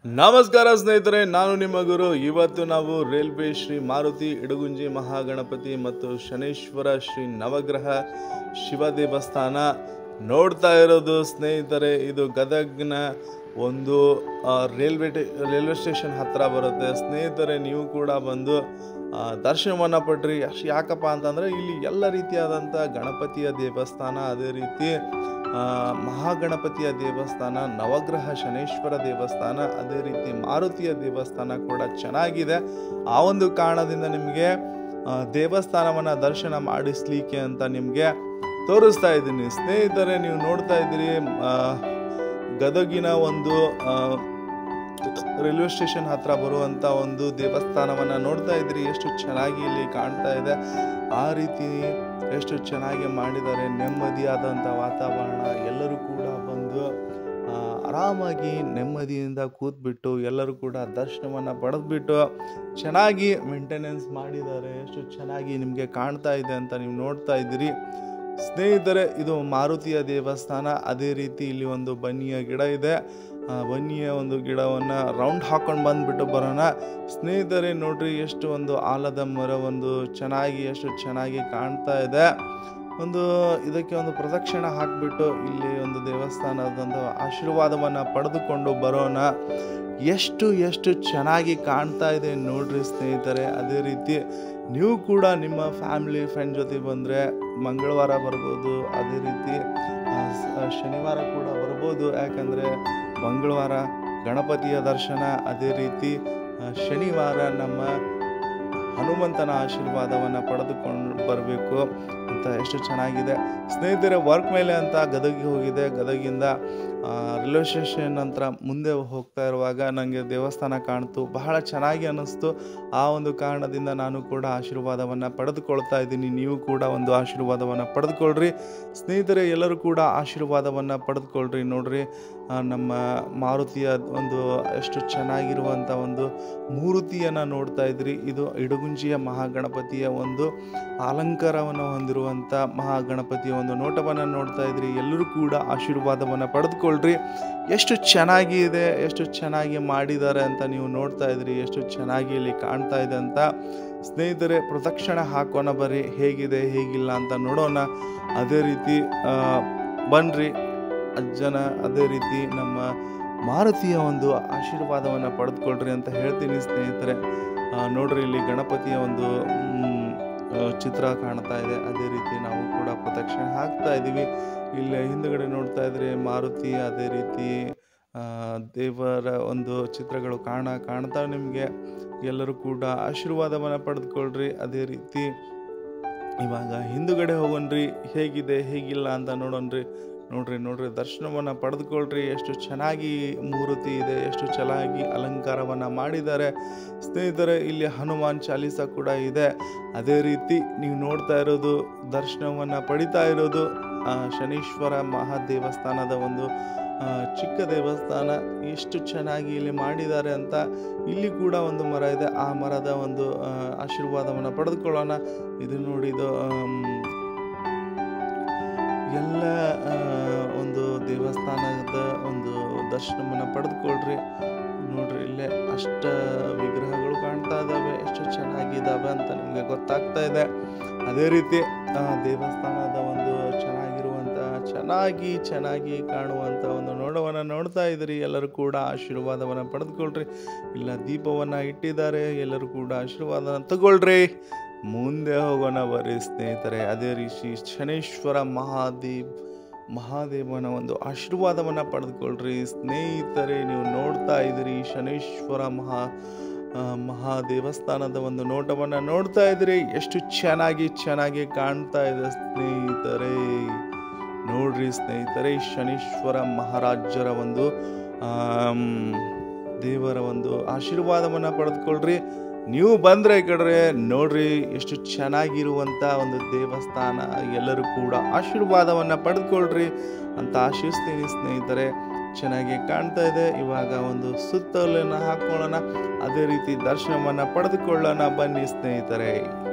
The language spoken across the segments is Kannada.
ನಮಸ್ಕಾರ ಸ್ನೇಹಿತರೆ ನಾನು ನಿಮ್ಮ ಗುರು ಇವತ್ತು ನಾವು ರೈಲ್ವೆ ಶ್ರೀ ಮಾರುತಿ ಇಡಗುಂಜಿ ಮಹಾಗಣಪತಿ ಮತ್ತು ಶನೇಶ್ವರ ಶ್ರೀ ನವಗ್ರಹ ಶಿವ ದೇವಸ್ಥಾನ ನೋಡ್ತಾ ಇರೋದು ಸ್ನೇಹಿತರೆ ಇದು ಗದಗ್ನ ಒಂದು ಆ, ರೈಲ್ವೆ ಟೇ ರೈಲ್ವೆ ಸ್ಟೇಷನ್ ಹತ್ರ ಬರುತ್ತೆ ಸ್ನೇಹಿತರೆ ನೀವು ಕೂಡ ಬಂದು ಆ, ದರ್ಶನವನ್ನ ಪಡ್ರಿ ಅಷ್ಟ್ ಯಾಕಪ್ಪ ಅಂತಂದರೆ ಇಲ್ಲಿ ಎಲ್ಲ ರೀತಿಯಾದಂಥ ಗಣಪತಿಯ ದೇವಸ್ಥಾನ ಅದೇ ರೀತಿ ಆ, ಮಹಾಗಣಪತಿಯ ದೇವಸ್ಥಾನ ನವಗ್ರಹ ಶನೇಶ್ವರ ದೇವಸ್ಥಾನ ಅದೇ ರೀತಿ ಮಾರುತಿಯ ದೇವಸ್ಥಾನ ಕೂಡ ಚೆನ್ನಾಗಿದೆ ಆ ಒಂದು ಕಾರಣದಿಂದ ನಿಮಗೆ ಆ, ದೇವಸ್ಥಾನವನ್ನ ದರ್ಶನ ಮಾಡಿಸ್ಲಿಕ್ಕೆ ಅಂತ ನಿಮಗೆ ತೋರಿಸ್ತಾ ಇದ್ದೀನಿ ಸ್ನೇಹಿತರೆ ನೀವು ನೋಡ್ತಾ ಇದ್ದೀರಿ ಆ, ಗದಗಿನ ಒಂದು ಆ, ರೈಲ್ವೆ ಸ್ಟೇಷನ್ ಹತ್ರ ಬರುವಂತ ಒಂದು ದೇವಸ್ಥಾನವನ್ನ ನೋಡ್ತಾ ಇದ್ರಿ ಎಷ್ಟು ಚೆನ್ನಾಗಿ ಇಲ್ಲಿ ಕಾಣ್ತಾ ಇದೆ ಆ ರೀತಿ ಎಷ್ಟು ಚೆನ್ನಾಗಿ ಮಾಡಿದ್ದಾರೆ ನೆಮ್ಮದಿಯಾದಂಥ ವಾತಾವರಣ ಎಲ್ಲರೂ ಕೂಡ ಬಂದು ಆ, ಆರಾಮಾಗಿ ನೆಮ್ಮದಿಯಿಂದ ಕೂತ್ಬಿಟ್ಟು ಎಲ್ಲರೂ ಕೂಡ ದರ್ಶನವನ್ನು ಪಡೆದ್ಬಿಟ್ಟು ಚೆನ್ನಾಗಿ ಮೇಂಟೆನೆನ್ಸ್ ಮಾಡಿದ್ದಾರೆ ಎಷ್ಟು ಚೆನ್ನಾಗಿ ನಿಮಗೆ ಕಾಣ್ತಾ ಇದೆ ಅಂತ ನೀವು ನೋಡ್ತಾ ಇದ್ದೀರಿ ಸ್ನೇಹಿತರೆ ಇದು ಮಾರುತಿಯ ದೇವಸ್ಥಾನ ಅದೇ ರೀತಿ ಇಲ್ಲಿ ಒಂದು ಬನ್ನಿಯ ಗಿಡ ಇದೆ ಆ ಬನ್ನಿಯ ಒಂದು ಗಿಡವನ್ನು ರೌಂಡ್ ಹಾಕೊಂಡು ಬಂದ್ಬಿಟ್ಟು ಬರೋಣ ಸ್ನೇಹಿತರೆ ನೋಡ್ರಿ ಎಷ್ಟು ಒಂದು ಆಲದ ಮರ ಒಂದು ಚೆನ್ನಾಗಿ ಎಷ್ಟು ಚೆನ್ನಾಗಿ ಕಾಣ್ತಾ ಇದೆ ಒಂದು ಇದಕ್ಕೆ ಒಂದು ಪ್ರದಕ್ಷಿಣೆ ಹಾಕಿಬಿಟ್ಟು ಇಲ್ಲಿ ಒಂದು ದೇವಸ್ಥಾನದಂಥ ಆಶೀರ್ವಾದವನ್ನು ಪಡೆದುಕೊಂಡು ಬರೋಣ ಎಷ್ಟು ಎಷ್ಟು ಚೆನ್ನಾಗಿ ಕಾಣ್ತಾ ಇದೆ ನೋಡ್ರಿ ಸ್ನೇಹಿತರೆ ಅದೇ ರೀತಿ ನೀವು ಕೂಡ ನಿಮ್ಮ ಫ್ಯಾಮಿಲಿ ಫ್ರೆಂಡ್ ಜೊತೆ ಬಂದರೆ ಮಂಗಳವಾರ ಬರ್ಬೋದು ಅದೇ ರೀತಿ ಆ, ಸ- ಶನಿವಾರ ಕೂಡ ಬರ್ಬೋದು ಯಾಕಂದರೆ ಮಂಗಳವಾರ ಗಣಪತಿಯ ದರ್ಶನ ಅದೇ ರೀತಿ ಆ, ಶನಿವಾರ ನಮ್ಮ ಹನುಮಂತನ ಆಶೀರ್ವಾದವನ್ನು ಪಡೆದುಕೊಂಡು ಬರಬೇಕು ಅಂತ ಎಷ್ಟು ಚೆನ್ನಾಗಿದೆ ಸ್ನೇಹಿತರೆ ವರ್ಕ್ ಮೇಲೆ ಅಂತ ಗದಗಿಗೆ ಹೋಗಿದೆ ಗದಗಿಂದ ಆ, ರೈಲ್ವೆ ಸ್ಟೇಷನ್ ನಂತರ ಮುಂದೆ ಹೋಗ್ತಾ ಇರುವಾಗ ನನಗೆ ದೇವಸ್ಥಾನ ಕಾಣ್ತು ಬಹಳ ಚೆನ್ನಾಗಿ ಅನ್ನಿಸ್ತು ಆ ಒಂದು ಕಾರಣದಿಂದ ನಾನು ಕೂಡ ಆಶೀರ್ವಾದವನ್ನು ಪಡೆದುಕೊಳ್ತಾ ಇದ್ದೀನಿ ನೀವು ಕೂಡ ಒಂದು ಆಶೀರ್ವಾದವನ್ನು ಪಡೆದುಕೊಳ್ರಿ ಸ್ನೇಹಿತರೆ ಎಲ್ಲರೂ ಕೂಡ ಆಶೀರ್ವಾದವನ್ನು ಪಡೆದುಕೊಳ್ರಿ ನೋಡ್ರಿ ಆ, ನಮ್ಮ ಮಾರುತಿಯ ಒಂದು ಎಷ್ಟು ಚೆನ್ನಾಗಿರುವಂಥ ಒಂದು ಮೂರ್ತಿಯನ್ನು ನೋಡ್ತಾ ಇದ್ರಿ ಇದು ಇಡಗುಂಜಿಯ ಮಹಾಗಣಪತಿಯ ಒಂದು ಅಲಂಕಾರವನ್ನು ಹೊಂದಿರುವಂಥ ಮಹಾಗಣಪತಿಯ ಒಂದು ನೋಟವನ್ನು ನೋಡ್ತಾ ಇದ್ರಿ ಎಲ್ಲರೂ ಕೂಡ ಆಶೀರ್ವಾದವನ್ನು ಪಡೆದುಕೊಳ್ರಿ ಎಷ್ಟು ಚೆನ್ನಾಗಿ ಇದೆ ಎಷ್ಟು ಚೆನ್ನಾಗಿ ಮಾಡಿದ್ದಾರೆ ಅಂತ ನೀವು ನೋಡ್ತಾ ಇದ್ರಿ ಎಷ್ಟು ಚೆನ್ನಾಗಿ ಇಲ್ಲಿ ಕಾಣ್ತಾ ಇದೆ ಅಂತ ಸ್ನೇಹಿತರೆ ಪ್ರದಕ್ಷಿಣೆ ಹಾಕೋಣ ಬರ್ರಿ ಹೇಗಿದೆ ಹೇಗಿಲ್ಲ ಅಂತ ನೋಡೋಣ ಅದೇ ರೀತಿ ಆ, ಬನ್ರಿ ಅಜ್ಜನ ಅದೇ ರೀತಿ ನಮ್ಮ ಮಾರುತಿಯ ಒಂದು ಆಶೀರ್ವಾದವನ್ನು ಪಡೆದುಕೊಳ್ರಿ ಅಂತ ಹೇಳ್ತೀನಿ ಸ್ನೇಹಿತರೆ ಆ, ನೋಡ್ರಿ ಇಲ್ಲಿ ಗಣಪತಿಯ ಒಂದು ಮ್, ಆ, ಚಿತ್ರ ಕಾಣ್ತಾ ಇದೆ ಅದೇ ರೀತಿ ನಾವು ಕೂಡ ಪ್ರದಕ್ಷಿಣೆ ಹಾಕ್ತಾ ಇದ್ದೀವಿ ಇಲ್ಲಿ ಹಿಂದುಗಡೆ ನೋಡ್ತಾ ಇದ್ರೆ ಮಾರುತಿ ಅದೇ ರೀತಿ ಆ, ದೇವರ ಒಂದು ಚಿತ್ರಗಳು ಕಾಣ ಕಾಣ್ತಾ ನಿಮಗೆ ಎಲ್ಲರೂ ಕೂಡ ಆಶೀರ್ವಾದವನ್ನು ಪಡೆದುಕೊಳ್ರಿ ಅದೇ ರೀತಿ ಇವಾಗ ಹಿಂದುಗಡೆ ಹೋಗೋಣ್ರಿ ಹೇಗಿದೆ ಹೇಗಿಲ್ಲ ಅಂತ ನೋಡೋಣ್ರಿ ನೋಡ್ರಿ ನೋಡ್ರಿ ದರ್ಶನವನ್ನು ಪಡೆದುಕೊಳ್ರಿ ಎಷ್ಟು ಚೆನ್ನಾಗಿ ಮೂರ್ತಿ ಇದೆ ಎಷ್ಟು ಚೆನ್ನಾಗಿ ಅಲಂಕಾರವನ್ನು ಮಾಡಿದ್ದಾರೆ ಸ್ನೇಹಿತರೆ ಇಲ್ಲಿ ಹನುಮಾನ್ ಚಾಲೀಸ ಕೂಡ ಇದೆ ಅದೇ ರೀತಿ ನೀವು ನೋಡ್ತಾ ಇರೋದು ದರ್ಶನವನ್ನು ಪಡಿತಾ ಇರೋದು ಆ, ಶನೀಶ್ವರ ಮಹಾದೇವಸ್ಥಾನದ ಒಂದು ಆ, ಚಿಕ್ಕ ದೇವಸ್ಥಾನ ಎಷ್ಟು ಚೆನ್ನಾಗಿ ಇಲ್ಲಿ ಮಾಡಿದ್ದಾರೆ ಅಂತ ಇಲ್ಲಿ ಕೂಡ ಒಂದು ಮರ ಇದೆ ಆ ಮರದ ಒಂದು ಆ, ಆಶೀರ್ವಾದವನ್ನು ಪಡೆದುಕೊಳ್ಳೋಣ ಇದು ನೋಡಿ ಇದು ಆಮ್, ಎಲ್ಲ ಆ, ಒಂದು ದೇವಸ್ಥಾನದ ಒಂದು ದರ್ಶನವನ್ನು ಪಡೆದುಕೊಳ್ರಿ ನೋಡ್ರಿ ಇಲ್ಲೇ ಅಷ್ಟ ವಿಗ್ರಹಗಳು ಕಾಣ್ತಾ ಇದ್ದಾವೆ ಎಷ್ಟು ಚೆನ್ನಾಗಿದ್ದಾವೆ ಅಂತ ನಿಮಗೆ ಗೊತ್ತಾಗ್ತಾ ಇದೆ ಅದೇ ರೀತಿ ಆ, ದೇವಸ್ಥಾನದ ಒಂದು ಚೆನ್ನಾಗಿರುವಂಥ ಚೆನ್ನಾಗಿ ಚೆನ್ನಾಗಿ ಕಾಣುವಂಥ ಒಂದು ನೋಡವನ್ನು ನೋಡ್ತಾ ಇದ್ದೀರಿ ಎಲ್ಲರೂ ಕೂಡ ಆಶೀರ್ವಾದವನ್ನು ಪಡೆದುಕೊಳ್ರಿ ಇಲ್ಲ ದೀಪವನ್ನು ಇಟ್ಟಿದ್ದಾರೆ ಎಲ್ಲರೂ ಕೂಡ ಆಶೀರ್ವಾದನ ತಗೊಳ್ರಿ ಮುಂದೆ ಹೋಗೋಣ ಬರ್ರಿ ಸ್ನೇಹಿತರೆ ಅದೇ ರೀತಿ ಶನೇಶ್ವರ ಮಹಾದೇವ್ ಮಹಾದೇವನ ಒಂದು ಆಶೀರ್ವಾದವನ್ನು ಪಡೆದುಕೊಳ್ರಿ ಸ್ನೇಹಿತರೆ ನೀವು ನೋಡ್ತಾ ಇದ್ದೀರಿ ಶನೇಶ್ವರ ಮಹಾ ಆ, ಮಹಾ ದೇವಸ್ಥಾನದ ಒಂದು ನೋಟವನ್ನು ನೋಡ್ತಾ ಇದ್ದೀರಿ ಎಷ್ಟು ಚೆನ್ನಾಗಿ ಚೆನ್ನಾಗಿ ಕಾಣ್ತಾ ಇದೆ ಸ್ನೇಹಿತರೆ ನೋಡ್ರಿ ಸ್ನೇಹಿತರೆ ಶನೀಶ್ವರ ಮಹಾರಾಜರ ಒಂದು ಆಮ್, ದೇವರ ಒಂದು ಆಶೀರ್ವಾದವನ್ನು ಪಡೆದುಕೊಳ್ರಿ ನೀವು ಬಂದರೆ ಈ ಕಡೆ ನೋಡ್ರಿ ಎಷ್ಟು ಚೆನ್ನಾಗಿರುವಂಥ ಒಂದು ದೇವಸ್ಥಾನ ಎಲ್ಲರೂ ಕೂಡ ಆಶೀರ್ವಾದವನ್ನು ಪಡೆದುಕೊಳ್ರಿ ಅಂತ ಆಶಿಸ್ತೀನಿ ಸ್ನೇಹಿತರೆ ಚೆನ್ನಾಗಿ ಕಾಣ್ತಾ ಇದೆ ಇವಾಗ ಒಂದು ಸುತ್ತಲನ್ನು ಹಾಕೊಳ್ಳೋಣ ಅದೇ ರೀತಿ ದರ್ಶನವನ್ನು ಪಡೆದುಕೊಳ್ಳೋಣ ಬನ್ನಿ ಸ್ನೇಹಿತರೆ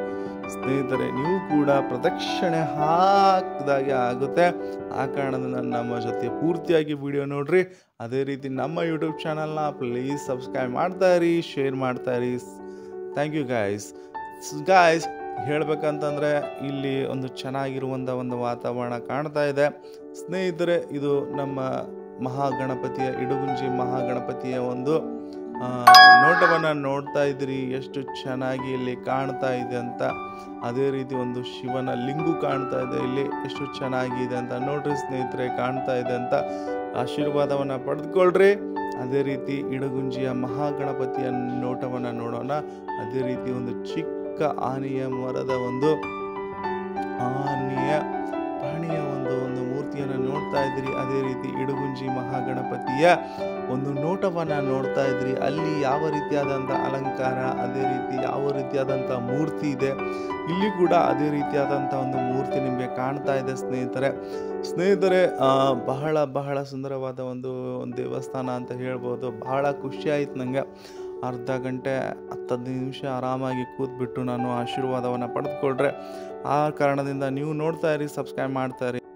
ಸ್ನೇಹಿತರೆ ನೀವು ಕೂಡ ಪ್ರದಕ್ಷಿಣೆ ಹಾಕಿದಾಗೆ ಆಗುತ್ತೆ ಆ ಕಾರಣದಿಂದ ನಮ್ಮ ಜೊತೆ ಪೂರ್ತಿಯಾಗಿ ವಿಡಿಯೋ ನೋಡ್ರಿ ಅದೇ ರೀತಿ ನಮ್ಮ ಯೂಟ್ಯೂಬ್ ಚಾನಲ್ನ ಪ್ಲೀಸ್ ಸಬ್ಸ್ಕ್ರೈಬ್ ಮಾಡ್ತಾ ಇರಿ ಶೇರ್ ಮಾಡ್ತಾ ಇರಿ ಥ್ಯಾಂಕ್ ಯು ಗಾಯ್ಸ್ ಗಾಯ್ಸ್ ಹೇಳ್ಬೇಕಂತಂದರೆ ಇಲ್ಲಿ ಒಂದು ಚೆನ್ನಾಗಿರುವಂಥ ಒಂದು ವಾತಾವರಣ ಕಾಣ್ತಾ ಇದೆ ಸ್ನೇಹಿತರೆ ಇದು ನಮ್ಮ ಮಹಾಗಣಪತಿಯ ಇಡುಗುಂಜಿ ಮಹಾಗಣಪತಿಯ ಒಂದು ನೋಟವನ್ನು ನೋಡ್ತಾ ಇದ್ದೀರಿ ಎಷ್ಟು ಚೆನ್ನಾಗಿ ಇಲ್ಲಿ ಕಾಣ್ತಾ ಇದೆ ಅಂತ ಅದೇ ರೀತಿ ಒಂದು ಶಿವನ ಲಿಂಗು ಕಾಣ್ತಾ ಇದೆ ಇಲ್ಲಿ ಎಷ್ಟು ಚೆನ್ನಾಗಿದೆ ಅಂತ ನೋಡ್ರಿ ಸ್ನೇಹಿತರೆ ಕಾಣ್ತಾ ಇದೆ ಅಂತ ಆಶೀರ್ವಾದವನ್ನು ಪಡೆದುಕೊಳ್ರಿ ಅದೇ ರೀತಿ ಇಡಗುಂಜಿಯ ಮಹಾಗಣಪತಿಯ ನೋಟವನ್ನು ನೋಡೋಣ ಅದೇ ರೀತಿ ಒಂದು ಚಿಕ್ಕ ಆನೆಯ ಮರದ ಒಂದು ಆನೆಯ ಪ್ರಾಣಿಯ ಒಂದು ಒಂದು ಮೂರ್ತಿಯನ್ನು ನೋಡ್ತಾ ಇದ್ದೀರಿ ಅದೇ ರೀತಿ ಇಡಗುಂಜಿ ಮಹಾಗಣಪತಿಯ ಒಂದು ನೋಟವನ್ನು ನೋಡ್ತಾ ಇದ್ರಿ ಅಲ್ಲಿ ಯಾವ ರೀತಿಯಾದಂಥ ಅಲಂಕಾರ ಅದೇ ರೀತಿ ಯಾವ ರೀತಿಯಾದಂಥ ಮೂರ್ತಿ ಇದೆ ಇಲ್ಲಿ ಕೂಡ ಅದೇ ರೀತಿಯಾದಂಥ ಒಂದು ಮೂರ್ತಿ ನಿಮಗೆ ಕಾಣ್ತಾ ಇದೆ ಸ್ನೇಹಿತರೆ ಸ್ನೇಹಿತರೆ ಆ, ಬಹಳ ಬಹಳ ಸುಂದರವಾದ ಒಂದು ಒಂದು ದೇವಸ್ಥಾನ ಅಂತ ಹೇಳ್ಬೋದು ಬಹಳ ಖುಷಿ ಆಯ್ತು ನನಗೆ ಅರ್ಧ ಗಂಟೆ ಹತ್ತು ಹದಿನೈದು ನಿಮಿಷ ಆರಾಮಾಗಿ ಕೂತ್ಬಿಟ್ಟು ನಾನು ಆಶೀರ್ವಾದವನ್ನು ಪಡೆದುಕೊಂಡ್ರೆ ಆ ಕಾರಣದಿಂದ ನೀವು ನೋಡ್ತಾ ಇರಿ ಸಬ್ಸ್ಕ್ರೈಬ್ ಮಾಡ್ತಾ ಇರಿ